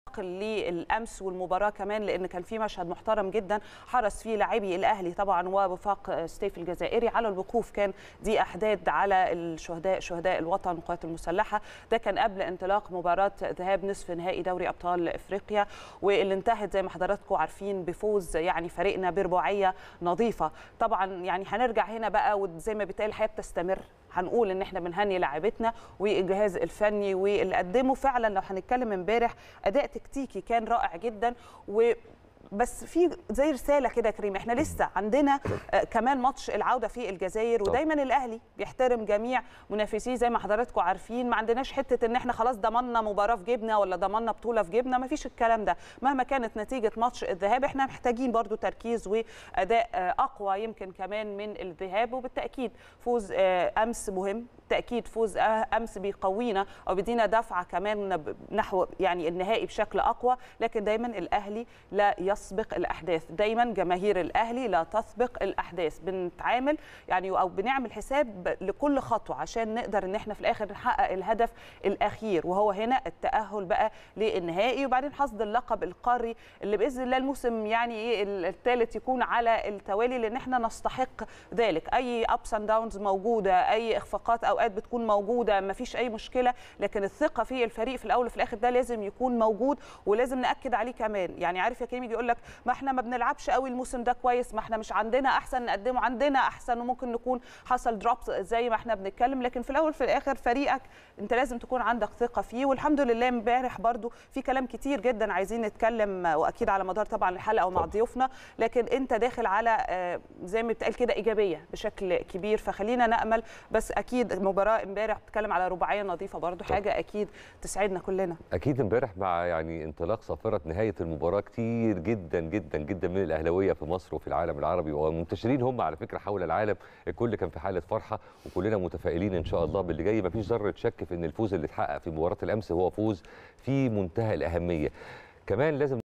للامس والمباراه كمان لان كان في مشهد محترم جدا حرص فيه لاعبي الاهلي طبعا ووفاق ستيف الجزائري على الوقوف كان دي احداد على الشهداء شهداء الوطن والقوات المسلحه ده كان قبل انطلاق مباراه ذهاب نصف نهائي دوري ابطال افريقيا واللي انتهت زي ما حضراتكم عارفين بفوز يعني فريقنا برباعيه نظيفه طبعا يعني هنرجع هنا بقى وزي ما بيتقال الحياه بتستمر هنقول ان احنا بنهني لاعبتنا والجهاز الفني واللي قدموا فعلا لو هنتكلم امبارح اداء تكتيكي كان رائع جدا و بس في زي رساله كده يا كريم احنا لسه عندنا آه كمان ماتش العوده في الجزائر ودايما الاهلي بيحترم جميع منافسيه زي ما حضراتكم عارفين ما عندناش حته ان احنا خلاص ضمننا مباراه في جيبنا ولا ضمننا بطوله في جيبنا ما فيش الكلام ده مهما كانت نتيجه ماتش الذهاب احنا محتاجين برضو تركيز واداء آه اقوى يمكن كمان من الذهاب وبالتاكيد فوز آه امس مهم بالتاكيد فوز امس بيقوينا او بيدينا دفعه كمان نحو يعني النهائي بشكل اقوى لكن دايما الاهلي لا يسبق الاحداث دايما جماهير الاهلي لا تسبق الاحداث بنتعامل يعني او بنعمل حساب لكل خطوه عشان نقدر ان احنا في الاخر نحقق الهدف الاخير وهو هنا التاهل بقى للنهائي وبعدين حصد اللقب القاري اللي باذن الله الموسم يعني ايه الثالث يكون على التوالي لان احنا نستحق ذلك اي ابس اند داونز موجوده اي اخفاقات او اوقات بتكون موجوده ما فيش اي مشكله لكن الثقه في الفريق في الاول وفي الاخر ده لازم يكون موجود ولازم ناكد عليه كمان يعني عارف يا كريم يجي يقول لك ما احنا ما بنلعبش قوي الموسم ده كويس ما احنا مش عندنا احسن نقدمه عندنا احسن وممكن نكون حصل دروبس زي ما احنا بنتكلم لكن في الاول وفي الاخر فريقك انت لازم تكون عندك ثقه فيه والحمد لله امبارح برضو في كلام كتير جدا عايزين نتكلم واكيد على مدار طبعا الحلقه ومع ضيوفنا لكن انت داخل على زي ما بتقال كده ايجابيه بشكل كبير فخلينا نامل بس اكيد مباراه امبارح بتتكلم على رباعيه نظيفه برضو حاجه اكيد تسعدنا كلنا اكيد امبارح مع يعني انطلاق صافره نهايه المباراه كتير جدا جدا جدا من الاهلاويه في مصر وفي العالم العربي ومنتشرين هم على فكره حول العالم الكل كان في حاله فرحه وكلنا متفائلين ان شاء الله باللي جاي مفيش ذره شك في ان الفوز اللي اتحقق في مباراه الامس هو فوز في منتهى الاهميه كمان لازم